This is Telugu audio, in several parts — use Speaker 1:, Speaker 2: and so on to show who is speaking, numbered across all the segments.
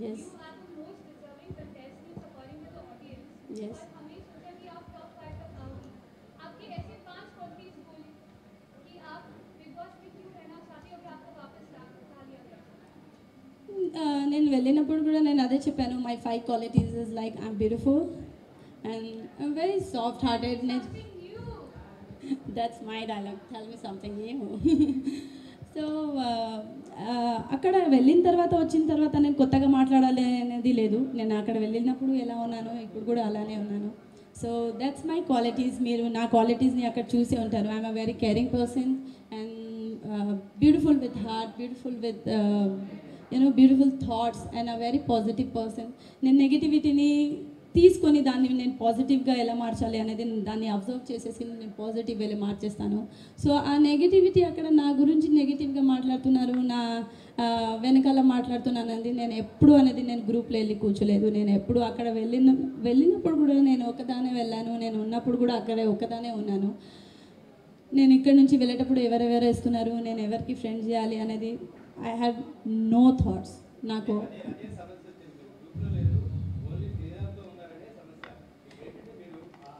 Speaker 1: Yes.
Speaker 2: You are the most deserving contestants according to the audience.
Speaker 1: Yes.
Speaker 2: और हमने सोचा कि आप टॉप फाइव तक आओगे आपके ऐसे पांच क्वालिटीज बोली कि आप बिग बॉस में क्यों रहना चाहते हो कि आपको वापस ला ला लिया गया
Speaker 1: ఆ, నేను వెళ్ళినప్పుడు కూడా నేను అదే చెప్పాను my five qualities is like I'm beautiful and I'm very soft hearted నేను
Speaker 2: Something new.
Speaker 1: That's my dialogue tell me something new so అక్కడ వెళ్ళిన తర్వాత వచ్చిన తర్వాత నేను కొత్తగా మాట్లాడాలి అనేది లేదు నేను అక్కడ వెళ్ళినప్పుడు ఎలా ఉన్నానో ఇప్పుడు కూడా అలానే ఉన్నాను సో దట్స్ మై క్వాలిటీస్ మీరు నా క్వాలిటీస్ని అక్కడ చూసే ఉంటారు I'm a very caring person and beautiful with heart beautiful with you know beautiful thoughts and a very positive person నేను నెగిటివిటీని తీసుకొని దాన్ని నేను పాజిటివ్గా ఎలా మార్చాలి అనేది నేను దాన్ని అబ్జర్వ్ చేసేసి నేను పాజిటివ్ వెళ్ళి మార్చేస్తాను సో ఆ నెగిటివిటీ అక్కడ నా గురించి నెగిటివ్గా మాట్లాడుతున్నారు నా ఆ, వెనకాల మాట్లాడుతున్నాను అనేది నేను ఎప్పుడు అనేది నేను గ్రూప్లో వెళ్ళి కూర్చోలేదు నేను ఎప్పుడు అక్కడ వెళ్ళిన వెళ్ళినప్పుడు కూడా నేను ఒకదానే వెళ్ళాను నేను ఉన్నప్పుడు కూడా అక్కడే ఒకదానే ఉన్నాను నేను ఇక్కడ నుంచి వెళ్ళేటప్పుడు ఎవరెవరు వేస్తున్నారు నేను ఎవరికి ఫ్రెండ్ చేయాలి అనేది ఐ హ్యాడ్ నో థాట్స్ నాకు
Speaker 3: అదే సమస్య వచ్చింది మీరు గ్రూప్లో లేదు ఓన్లీ శ్రీరామ్తో ఉన్నారనే సమస్య ఏంటంటే మీరు ఆ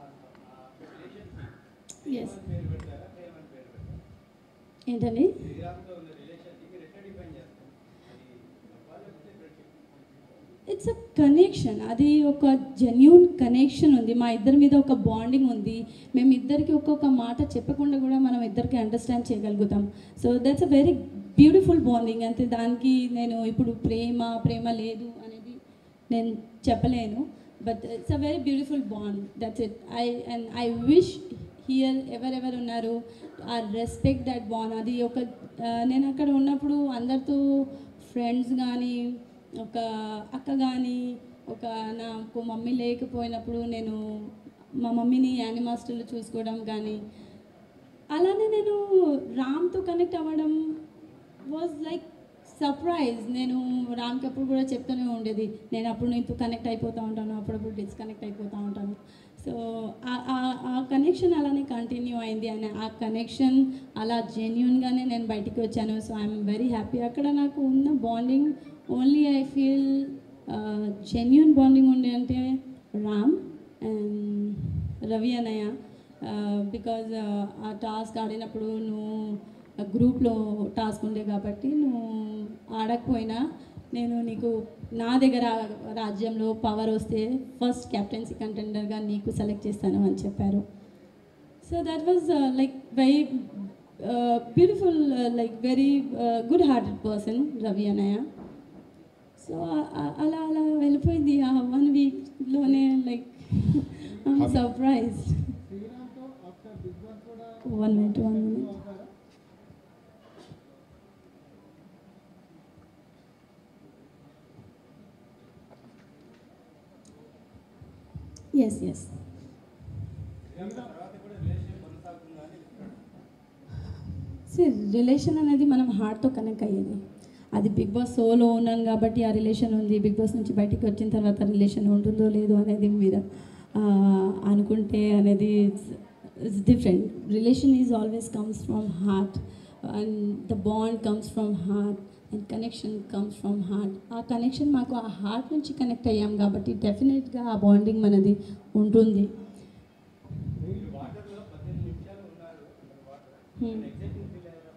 Speaker 3: రిలేషన్కి
Speaker 1: Yes.
Speaker 3: పేరు పెడతారా ప్రేమ అని పేరు పెడతారా
Speaker 1: ఏంటండి
Speaker 3: శ్రీరామ్తో ఉన్న రిలేషన్కి మీరు ఎట్లా డిఫైన్ చేస్తారు అది లవ్వా లేకపోతే ఫ్రెండ్షిప్
Speaker 1: ఇట్స్ అ కనెక్షన్ అది ఒక జెన్యున్ కనెక్షన్ ఉంది మా ఇద్దరి మీద ఒక బాండింగ్ ఉంది మేము ఇద్దరికి ఒక్కొక్క మాట చెప్పకుండా కూడా మనం ఇద్దరికి అండర్స్టాండ్ చేయగలుగుతాం so that's a very beautiful bonding అంతే దానికి నేను ఇప్పుడు ప్రేమ ప్రేమ లేదు అనేది నేను చెప్పలేను but it's a very beautiful bond that's it I and I wish here ఎవరెవరు ఉన్నారు ఆ రెస్పెక్ట్ దట్ బాండ్ అది ఒక ఆ, నేను అక్కడ ఉన్నప్పుడు అందరితో ఫ్రెండ్స్ కానీ ఒక అక్క కానీ ఒక నాకు మమ్మీ లేకపోయినప్పుడు నేను మా మమ్మీని యానిమాస్టర్లు చూసుకోవడం కానీ అలానే నేను రామ్తో కనెక్ట్ అవ్వడం వాజ్ లైక్ సర్ప్రైజ్ నేను రామ్కి అప్పుడు కూడా చెప్తూనే ఉండేది నేను అప్పుడు నీతో కనెక్ట్ అయిపోతూ ఉంటాను అప్పుడప్పుడు డిస్కనెక్ట్ అయిపోతూ ఉంటాను సో ఆ కనెక్షన్ అలానే కంటిన్యూ అయింది అని ఆ కనెక్షన్ అలా జెన్యున్గానే నేను బయటికి వచ్చాను సో ఐఎమ్ వెరీ హ్యాపీ అక్కడ నాకు ఉన్న bonding only I feel genuine bonding ఉండే అంటే రామ్ అండ్ రవి అన్నయ్య బికాజ్ ఆ టాస్క్ ఆడినప్పుడు నువ్వు గ్రూప్లో టాస్క్ ఉండే కాబట్టి నువ్వు ఆడకపోయినా నేను నీకు నా దగ్గర రాజ్యంలో పవర్ వస్తే ఫస్ట్ క్యాప్టెన్సీ కంటెండర్గా నీకు సెలెక్ట్ చేస్తాను అని చెప్పారు so that was like very beautiful like very good hearted person Ravi అన్నయ్య సో అలా అలా వెళ్ళిపోయింది ఆ వన్ వీక్లోనే లైక్ సర్ప్రైజ్
Speaker 4: శ్రీరామ్తో ఆఫ్టర్ బిగ్ బాస్ కూడా
Speaker 1: వన్ మినిట్ వన్ మినిట్
Speaker 4: అవుతారా
Speaker 1: ఎస్ ఎస్
Speaker 3: శ్రీరామ్ తర్వాత కూడా రిలేషన్ కొనసాగుతుందా అని చెప్తాడు
Speaker 1: సే రిలేషన్ అనేది మనం హార్ట్తో కనెక్ట్ అయ్యేది అది బిగ్ బాస్ సోలో ఉన్నాను కాబట్టి ఆ రిలేషన్ ఉంది బిగ్ బాస్ నుంచి బయటికి వచ్చిన తర్వాత రిలేషన్ ఉంటుందో లేదో అనేది మీరు ఆ, అనుకుంటే అనేది it's different relation is always comes from heart and the bond comes from heart and connection comes from heart ఆ కనెక్షన్ మాకు ఆ హార్ట్ నుంచి కనెక్ట్ అయ్యాం కాబట్టి డెఫినెట్గా ఆ బాండింగ్ మనది ఉంటుంది
Speaker 3: మీరు వాటర్లో పద్దెనిమిది నిమిషాలు ఉన్నారు under water
Speaker 1: Hmm.
Speaker 3: Exciting feel అయ్యారు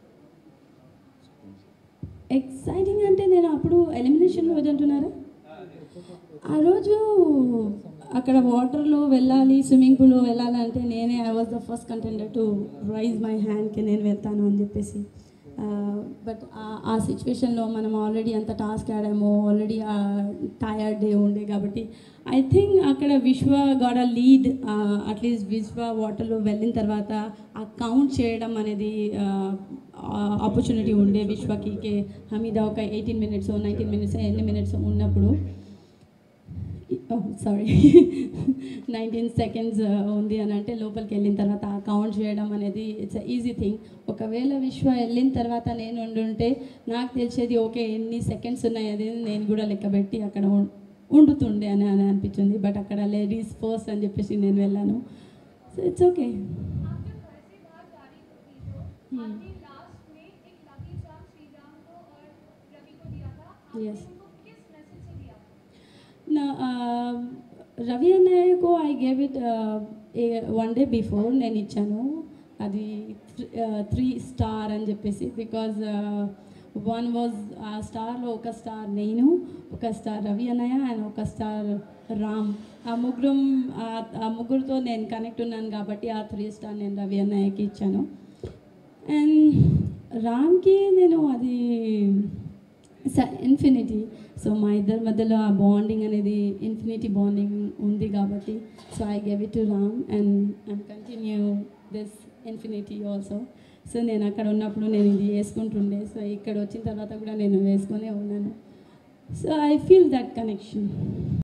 Speaker 1: ఎక్సైటింగ్ అంటే నేను అప్పుడు ఎలిమినేషన్ రోజు అంటున్నారా ఆ రోజు అక్కడ వాటర్లో వెళ్ళాలి స్విమ్మింగ్ పూల్లో వెళ్ళాలి అంటే నేనే I was the first contender to rise my హ్యాండ్కి నేను వెళ్తాను అని చెప్పేసి బట్ ఆ సిచ్యువేషన్లో మనం ఆల్రెడీ అంత టాస్క్ ఆడాము ఆల్రెడీ టయర్డ్ డే ఉండే కాబట్టి ఐ థింక్ అక్కడ విశ్వ గాడ్ అ లీడ్ అట్లీస్ట్ విశ్వ వాటర్లో వెళ్ళిన తర్వాత ఆ కౌంట్ చేయడం అనేది ఆపర్చునిటీ ఉండే విశ్వకి కే హమీద ఒక ఎయిటీన్ మినిట్స్ నైన్టీన్ మినిట్స్ ఎన్ని మినిట్స్ ఉన్నప్పుడు సారీ నైన్టీన్ సెకండ్స్ ఉంది అని అంటే లోపలికి వెళ్ళిన తర్వాత ఆ కౌంట్ చేయడం అనేది ఇట్స్ ఈజీ థింగ్ ఒకవేళ విశ్వ వెళ్ళిన తర్వాత నేను ఉండుంటే నాకు తెలిసేది ఓకే ఎన్ని సెకండ్స్ ఉన్నాయి అది నేను కూడా లెక్కబెట్టి అక్కడ ఉం- ఉండుతుండే అని అని అనిపించింది బట్ అక్కడ లేడీస్ ఫస్ట్ అని చెప్పేసి నేను వెళ్ళాను సో ఇట్స్ ఓకే
Speaker 2: आप जब घर से बाहर जा रही थी तो आपने लास्ट में एक लकी चार्म श्री राम को और रवि को दिया था आपने
Speaker 1: Yes.
Speaker 2: उनको किस मैसेज से दिया था
Speaker 1: రవి అన్నయ్యకు I gave it one day before నేను ఇచ్చాను అది త్రీ స్టార్ అని చెప్పేసి బికాజ్ వన్ వాజ్ ఆ స్టార్లో ఒక స్టార్ నేను ఒక స్టార్ రవి అన్నయ్య అండ్ ఒక స్టార్ రామ్ ఆ ముగ్గురు ఆ ముగ్గురుతో నేను కనెక్ట్ ఉన్నాను కాబట్టి ఆ త్రీ స్టార్ నేను రవి అన్నయ్యకి ఇచ్చాను అండ్ రామ్కి నేను అది ఇన్ఫినిటీ సో మా ఇద్దరి మధ్యలో ఆ బాండింగ్ అనేది ఇన్ఫినిటీ బాండింగ్ ఉంది కాబట్టి so I gave it to Ram and and continue this infinity also so నేను అక్కడ ఉన్నప్పుడు నేను ఇది వేసుకుంటుండే సో ఇక్కడ వచ్చిన తర్వాత కూడా నేను వేసుకొనే ఉన్నాను so I feel that connection